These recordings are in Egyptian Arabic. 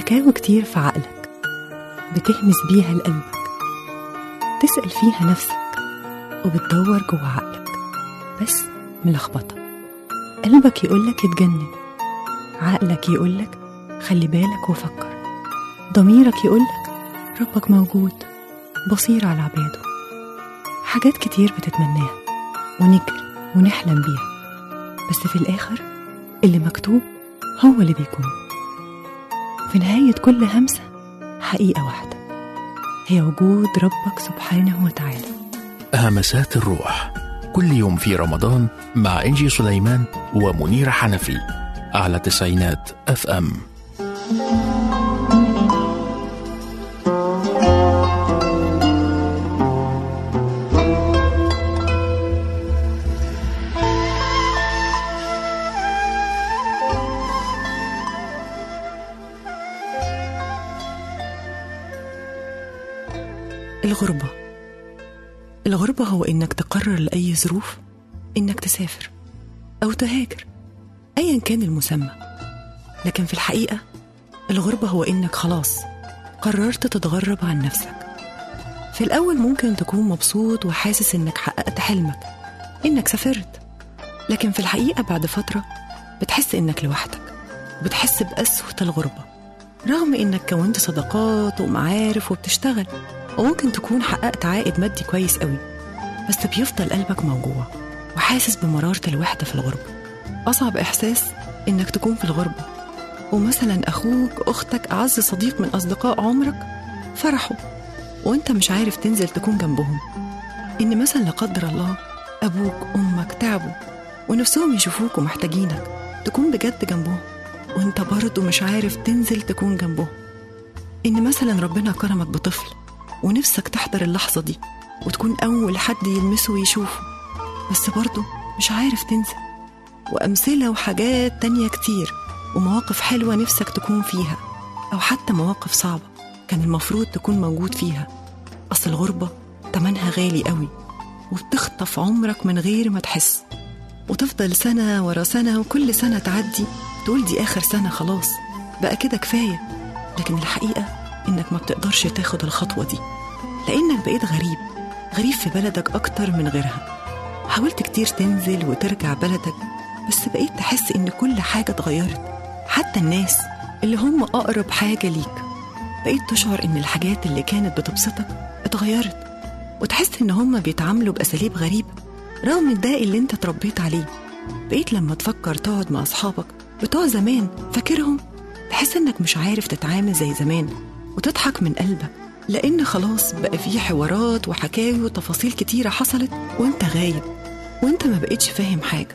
حكاوي كتير في عقلك بتهمس بيها لقلبك تسأل فيها نفسك وبتدور جوه عقلك بس ملخبطة قلبك يقولك اتجنن عقلك يقولك خلي بالك وفكر ضميرك يقولك ربك موجود بصير على عباده حاجات كتير بتتمناها ونجري ونحلم بيها بس في الآخر اللي مكتوب هو اللي بيكون في نهاية كل همسة حقيقة واحدة هي وجود ربك سبحانه وتعالى همسات الروح كل يوم في رمضان مع إنجي سليمان ومنير حنفي على تسعينات اف ام الغربة الغربة هو إنك تقرر لأي ظروف إنك تسافر أو تهاجر أيا كان المسمى لكن في الحقيقة الغربة هو إنك خلاص قررت تتغرب عن نفسك في الأول ممكن تكون مبسوط وحاسس إنك حققت حلمك إنك سافرت لكن في الحقيقة بعد فترة بتحس إنك لوحدك وبتحس بقسوة الغربة رغم إنك كونت صداقات ومعارف وبتشتغل وممكن تكون حققت عائد مادي كويس قوي بس بيفضل قلبك موجوع وحاسس بمرارة الوحدة في الغربة أصعب إحساس إنك تكون في الغربة ومثلا أخوك أختك أعز صديق من أصدقاء عمرك فرحوا وإنت مش عارف تنزل تكون جنبهم إن مثلا لا قدر الله أبوك أمك تعبوا ونفسهم يشوفوك ومحتاجينك تكون بجد جنبهم وإنت برضه مش عارف تنزل تكون جنبهم إن مثلا ربنا كرمك بطفل ونفسك تحضر اللحظة دي وتكون أول حد يلمسه ويشوفه بس برضه مش عارف تنسى وأمثلة وحاجات تانية كتير ومواقف حلوة نفسك تكون فيها أو حتى مواقف صعبة كان المفروض تكون موجود فيها أصل الغربة تمنها غالي قوي وبتخطف عمرك من غير ما تحس وتفضل سنة ورا سنة وكل سنة تعدي تقول دي آخر سنة خلاص بقى كده كفاية لكن الحقيقة إنك ما بتقدرش تاخد الخطوة دي لأنك بقيت غريب غريب في بلدك أكتر من غيرها حاولت كتير تنزل وترجع بلدك بس بقيت تحس إن كل حاجة اتغيرت حتى الناس اللي هم أقرب حاجة ليك بقيت تشعر إن الحاجات اللي كانت بتبسطك اتغيرت وتحس إن هم بيتعاملوا بأساليب غريبة رغم ده اللي انت اتربيت عليه بقيت لما تفكر تقعد مع أصحابك بتوع زمان فاكرهم تحس إنك مش عارف تتعامل زي زمان وتضحك من قلبك لأن خلاص بقى في حوارات وحكاوي وتفاصيل كتيرة حصلت وانت غايب وانت ما بقيتش فاهم حاجة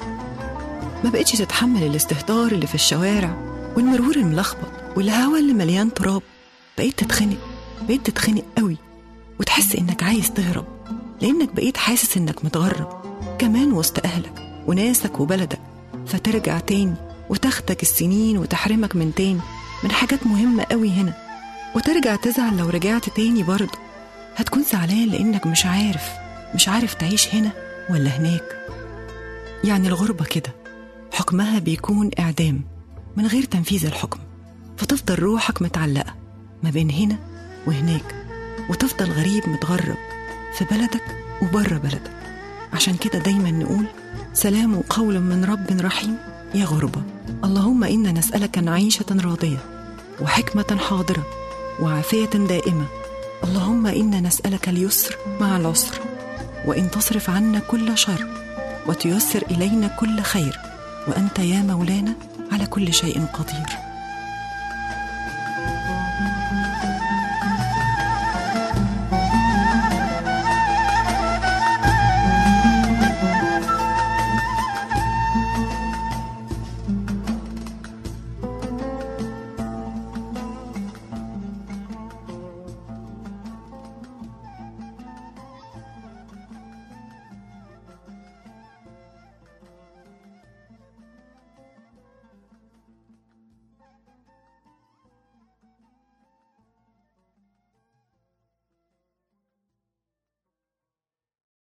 ما بقيتش تتحمل الاستهتار اللي في الشوارع والمرور الملخبط والهوا اللي مليان تراب بقيت تتخنق بقيت تتخنق قوي وتحس انك عايز تهرب لانك بقيت حاسس انك متغرب كمان وسط اهلك وناسك وبلدك فترجع تاني وتاخدك السنين وتحرمك من تاني من حاجات مهمة قوي هنا وترجع تزعل لو رجعت تاني برضه هتكون زعلان لانك مش عارف مش عارف تعيش هنا ولا هناك يعني الغربة كده حكمها بيكون إعدام من غير تنفيذ الحكم فتفضل روحك متعلقة ما بين هنا وهناك وتفضل غريب متغرب في بلدك وبره بلدك عشان كده دايما نقول سلام قول من رب رحيم يا غربة اللهم إنا نسألك معيشة راضية وحكمة حاضرة وعافية دائمة اللهم إنا نسألك اليسر مع العسر وإن تصرف عنا كل شر وتيسر إلينا كل خير وأنت يا مولانا على كل شيء قدير